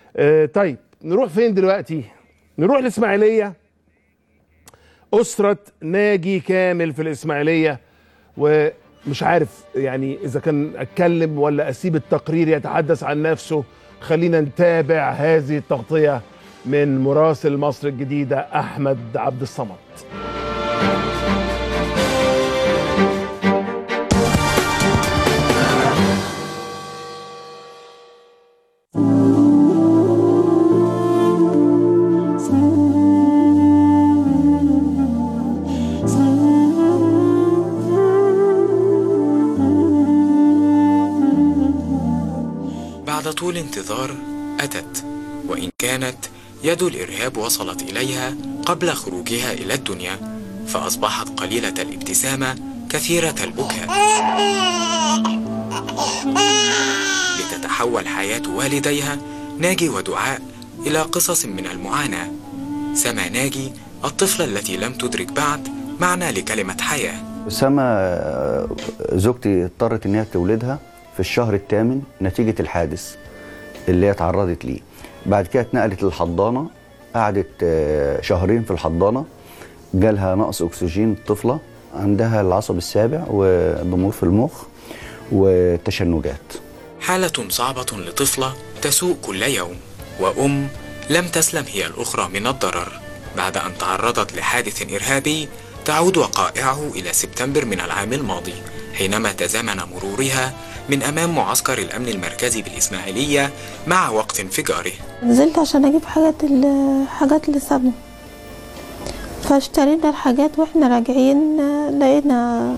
آه طيب نروح فين دلوقتي نروح الاسماعيليه اسره ناجي كامل في الاسماعيليه ومش عارف يعني اذا كان اتكلم ولا اسيب التقرير يتحدث عن نفسه خلينا نتابع هذه التغطيه من مراسل مصر الجديده احمد عبد الصمد بعد طول انتظار أتت وإن كانت يد الإرهاب وصلت إليها قبل خروجها إلى الدنيا فأصبحت قليلة الابتسامة كثيرة البكاء لتتحول حياة والديها ناجي ودعاء إلى قصص من المعاناة سما ناجي الطفلة التي لم تدرك بعد معنى لكلمة حياة سما زوجتي اضطرت ان هي تولدها في الشهر الثامن نتيجة الحادث اللي هي اتعرضت ليه بعد كده اتنقلت للحضانة قعدت آه، شهرين في الحضانة جالها نقص أكسجين الطفلة عندها العصب السابع وضمور في المخ وتشنجات حالة صعبة لطفلة تسوء كل يوم وأم لم تسلم هي الأخرى من الضرر بعد أن تعرضت لحادث إرهابي تعود وقائعه إلى سبتمبر من العام الماضي حينما تزامن مرورها من أمام معسكر الأمن المركزي بالإسماعيلية مع وقت انفجاره نزلت عشان اجيب حاجات ال- حاجات لسابنا فاشترينا الحاجات واحنا راجعين آه، لقينا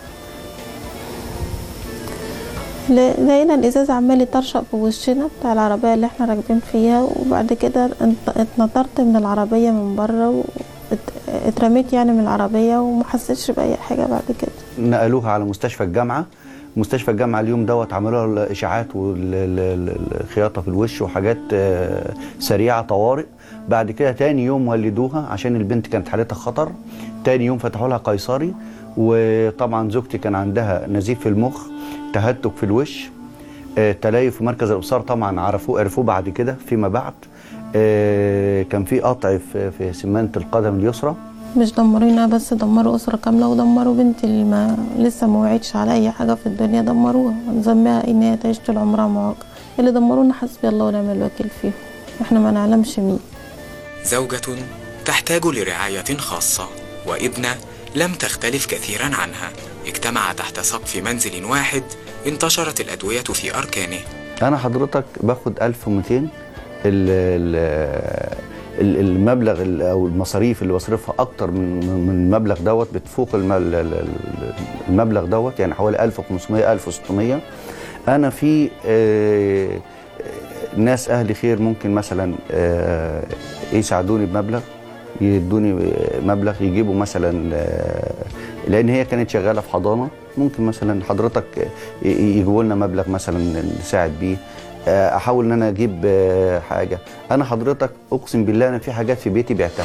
ل- لقينا الازاز عمال يطرشق في وشنا بتاع العربيه اللي احنا راكبين فيها وبعد كده انت- اتنطرت من العربيه من بره واترميت يعني من العربيه وما حسيتش باي حاجه بعد كده نقلوها على مستشفى الجامعة مستشفى الجامعة اليوم دوت عملوا لها الإشاعات والخياطة في الوش وحاجات آه، سريعة طوارئ بعد كده تاني يوم ولدوها عشان البنت كانت حالتها خطر تاني يوم فتحوا لها قيصري وطبعا زوجتي كان عندها نزيف في المخ تهتك في الوش آه، تليف في مركز الابصار طبعا عرفوه عرفوه بعد كده فيما بعد آه، كان في قطع في في سمانه القدم اليسرى مش دمرونا بس دمروا أسرة كاملة ودمروا بنتي اللي ما لسه ما وعدش على أي حاجة في الدنيا دمروها نسميها إن هي تعيش طول عمرها معاقة اللي دمرونا حسبي الله ونعم الوكيل فيهم احنا ما نعلمش مين زوجة تحتاج لرعاية خاصة وابنة لم تختلف كثيرا عنها اجتمع تحت سقف منزل واحد انتشرت الأدوية في أركانه انا حضرتك باخد 1200 ال- ال- ال- المبلغ ال- او المصاريف اللي بصرفها اكتر من من من المبلغ دوت بتفوق الم- ال- ال- ال- المبلغ دوت يعني حوالي 1500 1600 انا في آه، آه، ناس اهل خير ممكن مثلا آه، يساعدوني بمبلغ يدوني مبلغ يجيبوا مثلا آه، لان هي كانت شغاله في حضانه ممكن مثلا حضرتك ي- يجيبوا لنا مبلغ مثلا نساعد بيه آه، احاول ان انا اجيب آه، حاجه انا حضرتك اقسم بالله انا في حاجات في بيتي بعتها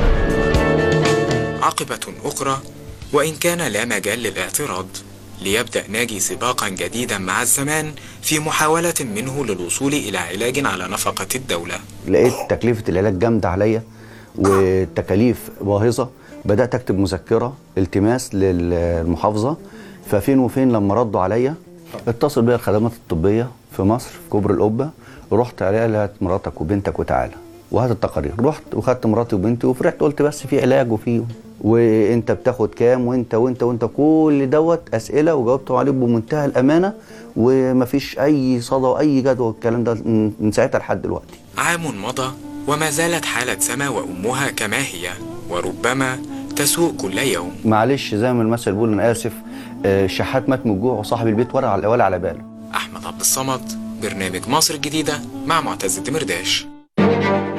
عقبة أخرى وإن كان لا مجال للاعتراض ليبدأ ناجي سباقا جديدا مع الزمان في محاولة منه للوصول إلى علاج على نفقة الدولة لقيت تكلفه العلاج جامده عليا والتكاليف باهظه بدات اكتب مذكره التماس للمحافظه ففين وفين لما ردوا عليا اتصل بيا الخدمات الطبيه في مصر في كوبري القبه رحت عليها لقيت مراتك وبنتك وتعالى وهات التقارير رحت وخدت مراتي وبنتي وفرحت قلت بس في علاج وفي وانت بتاخد كام وانت وانت وانت كل دوت اسئله وجاوبتهم عليه بمنتهى الامانه ومفيش اي صدى واي جدوى الكلام ده من من ساعتها لحد دلوقتي عام مضى وما زالت حالة سما وأمها كما هي وربما تسوء كل يوم معلش زي ما المثل بيقول انا اسف آه، الشحات مات من الجوع وصاحب البيت ولا على ولا على باله أحمد عبد الصمد برنامج مصر الجديدة مع معتز الدمرداش